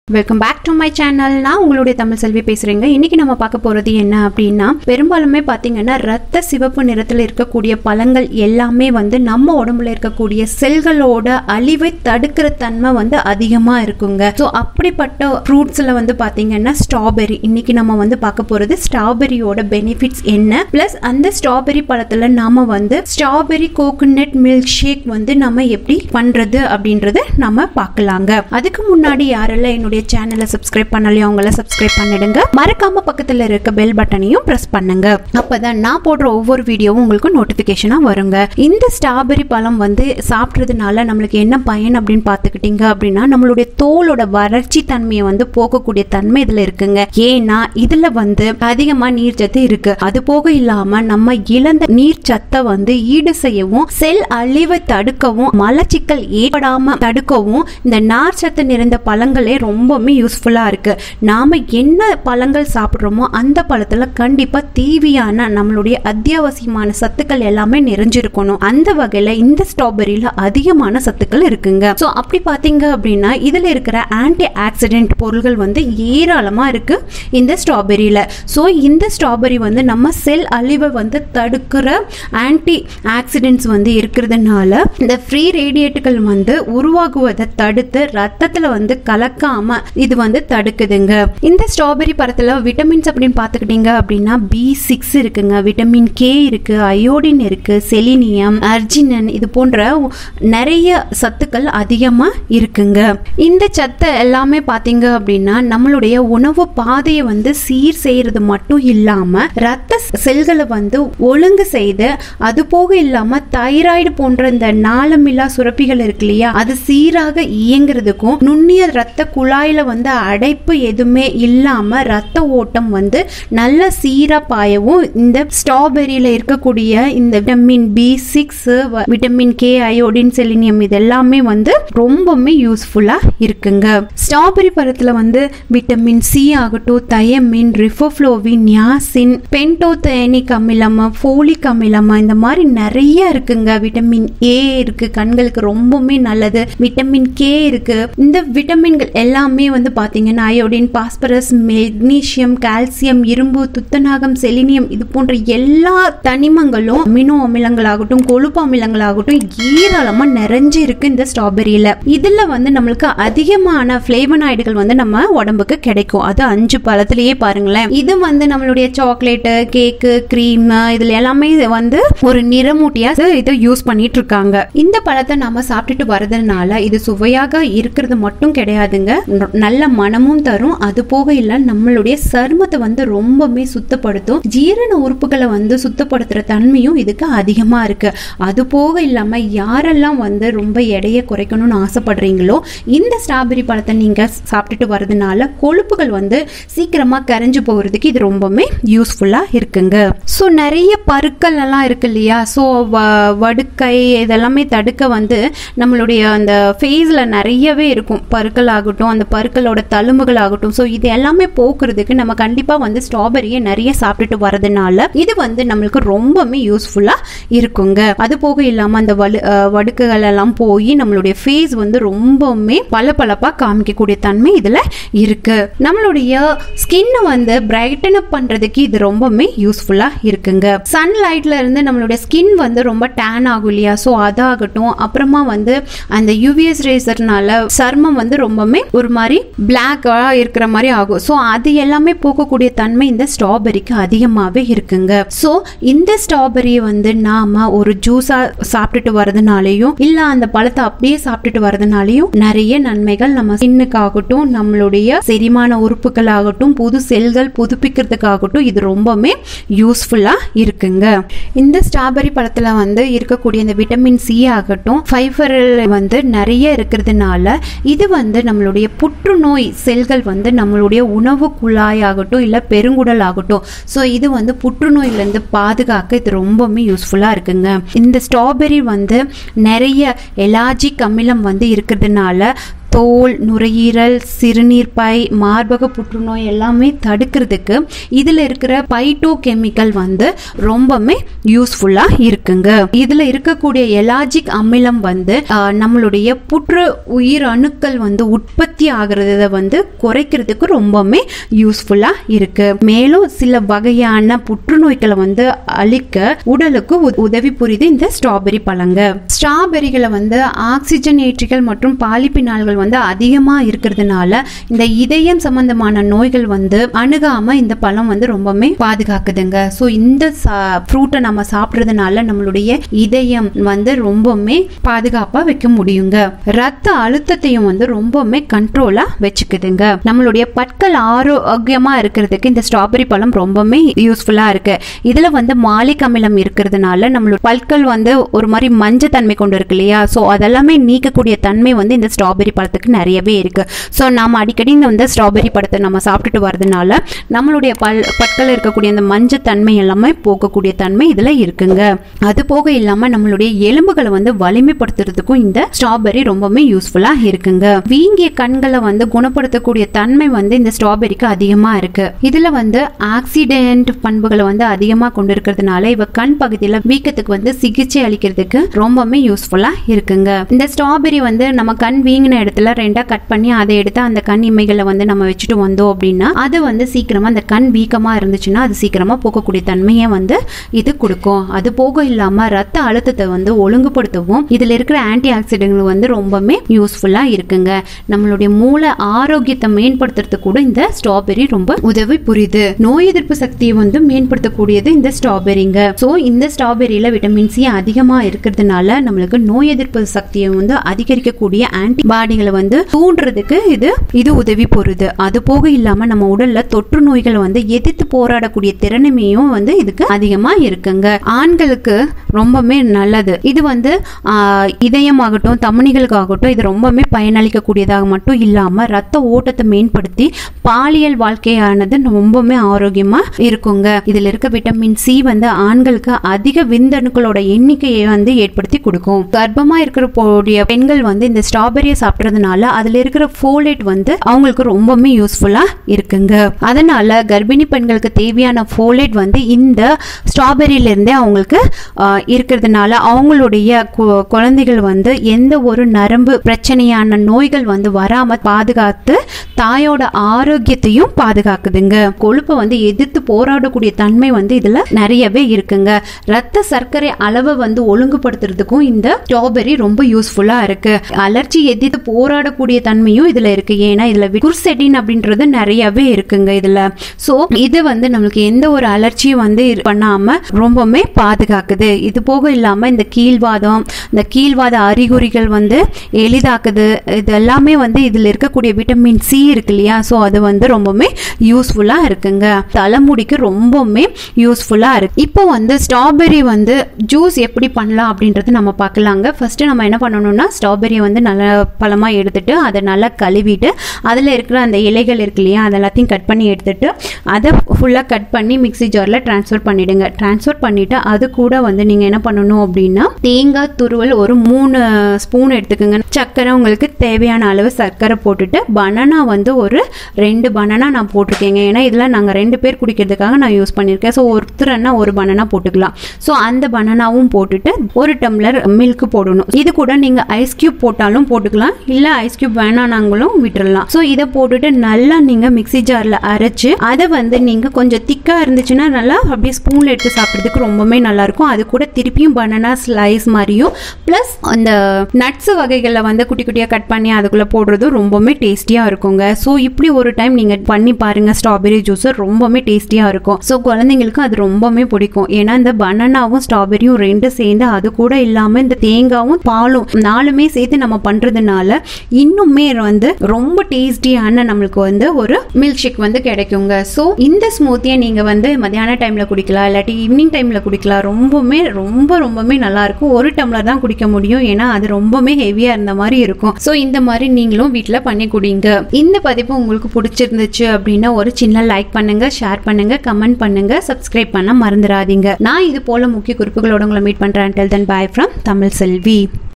welcome back to my channel நான் உங்களுடைய தமிழ் செல்வி பேசுறேங்க இன்னைக்கு நம்ம பார்க்க போறது என்ன அப்படின்னா பெரும்பாலுமே பாத்தீங்கன்னா ரத்த சிவப்பு நிறத்தில் இருக்கக்கூடிய பழங்கள் எல்லாமே வந்து நம்ம உடம்புல இருக்கக்கூடிய செல்களோட அழிவை தடுக்கிற தன்மை வந்து அதிகமா இருக்குங்க ஸோ அப்படிப்பட்ட ஃப்ரூட்ஸ்ல வந்து பாத்தீங்கன்னா ஸ்ட்ராபெரி இன்னைக்கு நம்ம வந்து பார்க்க போறது ஸ்ட்ராபெரியோட பெனிஃபிட்ஸ் என்ன பிளஸ் அந்த ஸ்ட்ராபெரி பழத்துல நாம வந்து ஸ்ட்ராபெரி கோகோனட் மில்க் ஷேக் வந்து நம்ம எப்படி பண்றது அப்படின்றத நம்ம பார்க்கலாங்க அதுக்கு முன்னாடி யாரெல்லாம் என்னுடைய சேனலை சப்ஸ்கிரைப் பண்ணலையோ அவங்கள சப்ஸ்கிரைப் பண்ணிடுங்க மறக்காம பக்கத்துல இருக்க பெல் பட்டனையும் பிரஸ் பண்ணுங்க அப்பதான் நான் போடுற ஒவ்வொரு வீடியோவும் உங்களுக்கு நோட்டிபிகேஷனா வருங்க இந்த ஸ்ட்ராபெரி பழம் வந்து சாப்பிட்றதுனால நம்மளுக்கு என்ன பயன் அப்படின்னு பார்த்துக்கிட்டீங்க அப்படின்னா நம்மளுடைய தோலோட வறட்சி தன்மையை வந்து போக்கக்கூடிய தன்மை இதுல இருக்குங்க ஏன்னா இதுல வந்து அதிகமா நீர்ச்சத்து இருக்கு அது போக இல்லாம நம்ம இழந்த நீர்ச்சத்தை வந்து ஈடு செய்யவும் செல் அழிவை தடுக்கவும் மலச்சிக்கல் ஏற்படாம தடுக்கவும் இந்த நார் சத்து நிறைந்த பழங்களே ரொம்பவுமே யூஸ்ஃபுல்லா இருக்கு நாம என்ன பழங்கள் சாப்பிட்றோமோ அந்த பழத்துல கண்டிப்பா தேவையான நம்மளுடைய அத்தியாவசியமான சத்துக்கள் எல்லாமே நிறைஞ்சிருக்கணும் அந்த வகையில இந்த ஸ்ட்ராபெரியில அதிகமான சத்துக்கள் இருக்குங்க ஸோ அப்படி பார்த்தீங்க அப்படின்னா இதுல இருக்கிற ஆன்டி ஆக்சிடென்ட் பொருள்கள் வந்து ஏராளமா இருக்கு இந்த ஸ்ட்ராபெரியில ஸோ இந்த ஸ்ட்ராபெரி வந்து நம்ம செல் அழிவை வந்து தடுக்கிற ஆன்டி ஆக்சிடென்ட்ஸ் வந்து இருக்கிறதுனால இந்த ஃப்ரீ ரேடியேட்டுகள் வந்து உருவாகுவதை தடுத்து ரத்தத்துல வந்து கலக்காம இது வந்து தடுக்குதுங்க இந்த ஸ்ட்ராபெரி பழத்துல விட்டமின்ஸ் அப்படின்னு பார்த்துக்கிட்டீங்க அப்படின்னா பி சிக்ஸ் இருக்குங்க விட்டமின் கே இருக்கு அயோடின் இருக்கு செலினியம் அர்ஜினன் இது போன்ற நிறைய சத்துக்கள் அதிகமா இருக்குங்க இந்த சத்தை எல்லாமே பார்த்தீங்க அப்படின்னா நம்மளுடைய உணவு பாதையை வந்து சீர் செய்யறது மட்டும் இல்லாம ரத்த செல்களை வந்து ஒழுங்கு செய்து அது போக இல்லாம தைராய்டு போன்ற இந்த நாளமில்லா சுரப்பிகள் இருக்கு இல்லையா அது சீராக இயங்குறதுக்கும் நுண்ணிய ரத்த குழாயில வந்து அடைப்பு எதுவுமே இல்லாம ரத்த ஓட்டம் வந்து நல்ல சீரா பாயவும் இந்த ஸ்ட்ராபெரியில இருக்கக்கூடிய இந்த vitamin B six vitamin K iodine selenium இது எல்லாமே வந்து ரொம்பவுமே யூஸ்ஃபுல்லா இருக்குங்க ஸ்ட்ராபெரி பழத்துல வந்து விட்டமின் சி ஆகட்டும் தயமின் ரிஃபோஃப்ளோவின் நியாசின் பென்டோதேனிக் அமிலம் ஃபோலிக் அமிலம் இந்த மாதிரி நிறைய இருக்குங்க விட்டமின் ஏ இருக்கு கண்களுக்கு ரொம்பவுமே நல்லது விட்டமின் கே இருக்கு இந்த விட்டமின்கள் எல்லாமே வந்து பாத்தீங்கன்னா அயோடின் பாஸ்பரஸ் மெக்னீசியம் கால்சியம் இரும்பு துத்தநாகம் செலினியம் இது போன்ற எல்லா தனிமங்களும் அமினோ அமிலங்களாகட்டும் கொழுப்பு அமிலங்களாகட்டும் ஏராளமா நிறைஞ்சு இருக்கு இந்த ஸ்ட்ராபெரியில இதுல வந்து நம்மளுக்கு அதிகமான பிளேவனாய்டுகள் வந்து நம்ம உடம்புக்கு கிடைக்கும் அது அஞ்சு பழத்திலேயே பாருங்களேன் இது வந்து நம்மளுடைய சாக்லேட்டு கேக்கு கிரீம் இதுல எல்லாமே இது வந்து ஒரு நிறமூட்டியா இதை யூஸ் பண்ணிட்டு இருக்காங்க இந்த பழத்தை நம்ம சாப்பிட்டுட்டு வரதுனால இது சுவையாக இருக்கிறது மட்டும் கிடையாதுங்க ந- நல்ல மனமும் தரும் அது போக இல்ல நம்மளுடைய சருமத்தை வந்து ரொம்பவுமே சுத்தப்படுத்தும் ஜீரண உறுப்புகளை வந்து சுத்தப்படுத்துற தன்மையும் இதுக்கு அதிகமா இருக்கு அது போக இல்லாம யாரெல்லாம் வந்து ரொம்ப எடையை குறைக்கணும்னு ஆசைப்படுறீங்களோ இந்த ஸ்ட்ராபெரி பழத்தை நீங்க சாப்பிட்டுட்டு வரதுனால கொழுப்புகள் வந்து சீக்கிரமா கரைஞ்சு போகிறதுக்கு இது ரொம்பவுமே யூஸ்ஃபுல்லா இருக்குங்க ஸோ நிறைய பருக்கள் எல்லாம் இருக்கு இல்லையா ஸோ வடுக்கை இதெல்லாமே தடுக்க வந்து நம்மளுடைய அந்த ஃபேஸில் நிறையவே இருக்கும் பருக்கள் ஆகட்டும் அந்த பருக்களோட தழும்புகள் ஆகட்டும் ஸோ இது எல்லாமே போக்குறதுக்கு நம்ம கண்டிப்பாக வந்து ஸ்ட்ராபெரியை நிறைய சாப்பிட்டுட்டு வரதுனால இது வந்து நம்மளுக்கு ரொம்பவுமே யூஸ்ஃபுல்லாக இருக்குங்க அது போக இல்லாமல் அந்த வலு அஹ், வடுக்குகள் எல்லாம் போய் நம்மளுடைய ஃபேஸ் வந்து ரொம்பவுமே பளபளப்பா காமிக்கக்கூடிய தன்மை இதில் இருக்கு நம்மளுடைய ஸ்கின்னை வந்து பிரைட்டன் அப் பண்ணுறதுக்கு இது ரொம்பவுமே யூஸ்ஃபுல்லாக இருக்குங்க சன்லைட்ல இருந்து நம்மளுடைய ஸ்கின் வந்து ரொம்ப டேன் ஆகும் இல்லையா ஸோ அதாகட்டும் அப்புறமா வந்து அந்த யூவிஎஸ் ரேசர்னால சர்மம் வந்து ரொம்பவுமே ஒரு மாதிரி பிளாக்கா இருக்கிற மாதிரி ஆகும் ஸோ அது எல்லாமே போக்கக்கூடிய தன்மை இந்த ஸ்ட்ராபெரிக்கு அதிகமாகவே இருக்குங்க ஸோ இந்த ஸ்ட்ராபெரியை வந்து நாம ஒரு ஜூஸா சாப்பிட்டுட்டு வரதுனாலையும் இல்ல அந்த பழத்தை அப்படியே சாப்பிட்டுட்டு வரதுனாலையும் நிறைய நன்மைகள் நம்ம ஸ்கின்னுக்காகட்டும் நம்மளுடைய செரிமான உறுப்புகள் ஆகட்டும் புது செல்கள் புதுப்பிக்கிறதுக்காகட்டும் இது ரொம்பவுமே யூஸ்ஃபுல்லா இருக்குங்க இந்த ஸ்ட்ராபெரி பழத்துல வந்து இருக்கக்கூடிய இந்த விட்டமின் சி ஆகட்டும் ஃபைபர் வந்து நிறைய இருக்கிறதுனால இது வந்து நம்மளுடைய புற்றுநோய் செல்கள் வந்து நம்மளுடைய உணவு குழாய் ஆகட்டும் இல்ல பெருங்குடல் ஆகட்டும் ஸோ இது வந்து புற்றுநோயிலிருந்து பாதுகாக்க இது ரொம்பவுமே யூஸ்ஃபுல்லா இருக்குங்க இந்த ஸ்ட்ராபெரி வந்து நிறைய எலாஜிக் அமிலம் வந்து இருக்கிறதுனால தோல் நுரையீரல் சிறுநீர் பை மார்பக புற்றுநோய் எல்லாமே தடுக்கிறதுக்கு இதில் இருக்கிற பைட்டோ கெமிக்கல் வந்து ரொம்பவுமே யூஸ்ஃபுல்லாக இருக்குங்க இதில் இருக்கக்கூடிய எலாஜிக் அமிலம் வந்து ஆஹ், நம்மளுடைய புற்று உயிர் அணுக்கள் வந்து உற்பத்தி ஆகிறத வந்து குறைக்கிறதுக்கு ரொம்பவுமே யூஸ்ஃபுல்லாக இருக்கு மேலும் சில வகையான புற்றுநோய்களை வந்து அழிக்க உடலுக்கு உ- உதவி புரியுது இந்த ஸ்ட்ராபெரி பழங்க ஸ்ட்ராபெரிகளை வந்து ஆக்சிஜன் ஏற்றிகள் மற்றும் பாலிப்பினால்கள் வந்து அதிகமாக இருக்கிறதுனால இந்த இதயம் சம்பந்தமான நோய்கள் வந்து அணுகாம இந்த பழம் வந்து ரொம்பவுமே பாதுகாக்குதுங்க ஸோ இந்த ஃப்ரூட்டை நம்ம சாப்பிட்றதுனால நம்மளுடைய இதயம் வந்து ரொம்பவுமே பாதுகாப்பாக வைக்க முடியுங்க ரத்த அழுத்தத்தையும் வந்து ரொம்பவுமே கண்ட்ரோலாக வச்சுக்குதுங்க நம்மளுடைய பற்கள் ஆரோக்கியமா இருக்கிறதுக்கு இந்த ஸ்ட்ராபெரி பழம் ரொம்பவுமே யூஸ்ஃபுல்லாக இருக்கு இதில் வந்து மாலிக் அமிலம் இருக்கிறதுனால நம்மளோட பற்கள் வந்து ஒரு மாதிரி மஞ்சள் தன்மை கொண்டு இருக்கு இல்லையா ஸோ அதெல்லாமே நீக்கக்கூடிய தன்மை வந்து இந்த ஸ்ட்ராபெரி பழத்துக்கு நிறையவே இருக்கு ஸோ நாம அடிக்கடி இந்த வந்து ஸ்ட்ராபெரி பழத்தை நம்ம சாப்பிட்டுட்டு வரதுனால நம்மளுடைய பல் பற்கள் இருக்கக்கூடிய அந்த மஞ்சள் தன்மை எல்லாமே போக்கக்கூடிய தன்மை இதில் இருக்குங்க அது போக இல்லாமல் நம்மளுடைய எலும்புகளை வந்து வலிமைப்படுத்துறதுக்கும் இந்த ஸ்ட்ராபெரி ரொம்பவுமே யூஸ்ஃபுல்லாக இருக்குங்க வீங்கிய கண்களை வந்து குணப்படுத்தக்கூடிய தன்மை வந்து இந்த ஸ்ட்ராபெரிக்கு அதிகமாக இருக்கு இதில் வந்து ஆக்சிடென்ட் பண்புகளை வந்து அதிகமாக கொண்டு இருக்கிறதுனால இவ கண் பகுதியில் வீக்கத்துக்கு வந்து சிகிச்சை அளிக்கிறதுக்கு ரொம்பவுமே யூஸ்ஃபுல்லாக இருக்குங்க இந்த ஸ்ட்ராபெரி வந்து நம்ம கண் வீங்கின இடத்துல ரெண்டா கட் பண்ணி அதை எடுத்து அந்த கண் இமைகளை வந்து நம்ம வச்சுட்டு வந்தோம் அப்படின்னா அது வந்து சீக்கிரமா அந்த கண் வீக்கமா இருந்துச்சுன்னா அது சீக்கிரமா போக்கக்கூடிய தன்மையை வந்து இது கொடுக்கும் அது போக இல்லாம ரத்த அழுத்தத்தை வந்து ஒழுங்குபடுத்தவும் இதுல இருக்கிற ஆன்டி ஆக்சிடென்ட்கள் வந்து ரொம்பவுமே யூஸ்ஃபுல்லா இருக்குங்க நம்மளுடைய மூளை ஆரோக்கியத்தை மேம்படுத்துறதுக்கு கூட இந்த ஸ்ட்ராபெரி ரொம்ப உதவி புரியுது நோய் எதிர்ப்பு சக்தியை வந்து மேம்படுத்தக்கூடியது இந்த ஸ்ட்ராபெரிங்க ஸோ இந்த ஸ்ட்ராபெரியில விட்டமின் சி அதிகமா இருக்கிறதுனால நம்மளுக்கு நோய் எதிர்ப்பு சக்தியை வந்து அதிகரிக்கக்கூடிய ஆன்டிபாடிகளை வந்து தூண்டுறதுக்கு இது இது உதவி புரியுது அது போக இல்லாம நம்ம உடல்ல தொற்று நோய்களை வந்து எதிர்த்து போராடக்கூடிய திறனுமையும் வந்து இதுக்கு அதிகமா இருக்குங்க ஆண்களுக்கு ரொம்பவுமே நல்லது இது வந்து ஆஹ், இதயமாகட்டும் தமனிகளுக்காகட்டும் இது ரொம்பவுமே பயனளிக்கக்கூடியதாக மட்டும் இல்லாம ரத்த ஓட்டத்தை மேம்படுத்தி பாலியல் வாழ்க்கையானது ரொம்பவுமே ஆரோக்கியமா இருக்குங்க இதுல இருக்க விட்டமின் சி வந்து ஆண்களுக்கு அதிக விந்தணுக்களோட எண்ணிக்கையை வந்து ஏற்படுத்தி கொடுக்கும் கர்ப்பமா இருக்கிற போடிய பெண்கள் வந்து இந்த ஸ்ட்ராபெரியை சாப்பிட்றதுனால அதுல இருக்கிற ஃபோலேட் வந்து அவங்களுக்கு ரொம்பவுமே யூஸ்ஃபுல்லா இருக்குங்க அதனால கர்ப்பிணி பெண்களுக்கு தேவையான ஃபோலேட் வந்து இந்த ஸ்ட்ராபெரியில இருந்தே அவங்களுக்கு ஆஹ், இருக்கிறதுனால அவங்களுடைய கு- குழந்தைகள் வந்து எந்த ஒரு நரம்பு பிரச்சனையான நோய்கள் வந்து வராம பாதுகாத்து தாயோட ஆரோக்கியத்தையும் பாதுகாக்குதுங்க கொழுப்பை வந்து எதிர்த்து போராடக்கூடிய தன்மை வந்து இதுல நிறையவே இருக்குங்க ரத்த சர்க்கரை அளவை வந்து ஒழுங்குபடுத்துறதுக்கும் இந்த ஸ்ட்ராபெரி ரொம்ப யூஸ்ஃபுல்லா இருக்கு அலர்ஜி எதிர்த்து போராடக்கூடிய தன்மையும் இதுல இருக்கு ஏன்னா இதுல குர்செடின் அப்படின்றது நிறையவே இருக்குங்க இதுல சோ இது வந்து நம்மளுக்கு எந்த ஒரு அலர்ஜியும் வந்து இது பண்ணாம ரொம்பவுமே பாதுகாக்குது இது போக இல்லாம இந்த கீழ்வாதம் இந்த கீழ்வாத அறிகுறிகள் வந்து எளிதாக்குது இது எல்லாமே வந்து இதுல இருக்கக்கூடிய விட்டமின் சி இருக்கு இல்லையா ஸோ அது வந்து ரொம்பவுமே யூஸ்ஃபுல்லா இருக்குங்க தலைமுடிக்கு ரொம்பவுமே யூஸ்ஃபுல்லா இருக்கு இப்போ வந்து ஸ்ட்ராபெரி வந்து ஜூஸ் எப்படி பண்ணலாம் அப்படின்றது நம்ம பார்க்கலாங்க ஃபர்ஸ்ட் நம்ம என்ன பண்ணணும்னா ஸ்ட்ராபெரியை வந்து நல்லா பழமா எடுத்துட்டு அதை நல்லா கழுவிட்டு அதில் இருக்கிற அந்த இலைகள் இருக்கு இல்லையா அது எல்லாத்தையும் கட் பண்ணி எடுத்துட்டு அதை ஃபுல்லாக கட் பண்ணி மிக்ஸி ஜாரில் ட்ரான்ஸ்ஃபர் பண்ணிடுங்க ட்ரான்ஸ்ஃபர் பண்ணிட்டு அது கூட வந்து நீங்கள் என்ன பண்ணணும் அப்படின்னா தேங்காய் துருவல் ஒரு மூணு ஸ்பூன் எடுத்துக்கோங்க சர்க்கரை உங்களுக்கு தேவையான அளவு சர்க்கரை போட்டுட்டு பனானா வந்து ஒரு ரெண்டு பனானா நான் போட்டிருக்கேங்க ஏன்னா இதில் நாங்கள் ரெண்டு பேர் குடிக்கிறதுக்காக நான் யூஸ் பண்ணியிருக்கேன் ஸோ ஒருத்தர்னா ஒரு பனானா போட்டுக்கலாம் ஸோ அந்த பனானாவும் போட்டுட்டு ஒரு டம்ளர் மில்க் போடணும் இது கூட நீங்கள் ஐஸ் கியூப் போட்டாலும் போட்டுக்கலாம் இல்லை ஐஸ் கியூப் வேணானாங்களும் விட்டுறலாம் ஸோ இதை போட்டுட்டு நல்லா நீங்கள் மிக்ஸி ஜாரில் அரைச்சு அதை வந்து நீங்கள் கொஞ்சம் திக்காக இருந்துச்சுன்னா நல்லா அப்படியே ஸ்பூனில் எடுத்து சாப்பிட்றதுக்கு ரொம்பவே நல்லா இருக்கும் அது கூட திருப்பியும் பனானா ஸ்லைஸ் மாதிரியும் ப்ளஸ் அந்த நட்ஸ் வகைகளை வந்து குட்டி குட்டியாக கட் பண்ணி அதுக்குள்ளே போடுறதும் ரொம்பவுமே டேஸ்டியாக இருக்குங்க ஸோ இப்படி ஒரு டைம் நீங்கள் பண்ணி பாருங்க ஸ்ட்ராபெரி ஜூஸ் ரொம்பவுமே டேஸ்டியாக இருக்கும் ஸோ குழந்தைங்களுக்கு அது ரொம்பவுமே பிடிக்கும் ஏன்னா இந்த பனானாவும் ஸ்ட்ராபெரியும் ரெண்டும் சேர்ந்து அது கூட இல்லாமல் இந்த தேங்காவும் பாலும் நாலுமே சேர்த்து நம்ம பண்ணுறதுனால இன்னுமே வந்து ரொம்ப டேஸ்டியான நம்மளுக்கு வந்து ஒரு மில்க் ஷேக் வந்து கிடைக்குங்க ஸோ இந்த ஸ்மூத்தியை நீங்கள் வந்து மத்தியான டைமில் குடிக்கலாம் இல்லாட்டி ஈவினிங் டைமில் குடிக்கலாம் ரொம்பவுமே ரொம்ப ரொம்பவுமே நல்லா இருக்கும் ஒரு டம்ளர் தான் குடிக்க முடியும் ஏன்னா அது ரொம்பவுமே ஹெவியாக இருந்த மாதிரி இருக்கும் ஸோ இந்த மாதிரி நீங்களும் வீட்டில் பண்ணி குடிங்க இந்த பதிப்பு உங்களுக்கு பிடிச்சிருந்துச்சு அப்படின்னா ஒரு சின்ன லைக் பண்ணுங்க ஷேர் பண்ணுங்க கமெண்ட் பண்ணுங்க சப்ஸ்கிரைப் பண்ண மறந்துடாதீங்க நான் இது போல முக்கிய குறிப்புகளோட உங்களை மீட் பண்றேன் till then bye from Tamil Selvi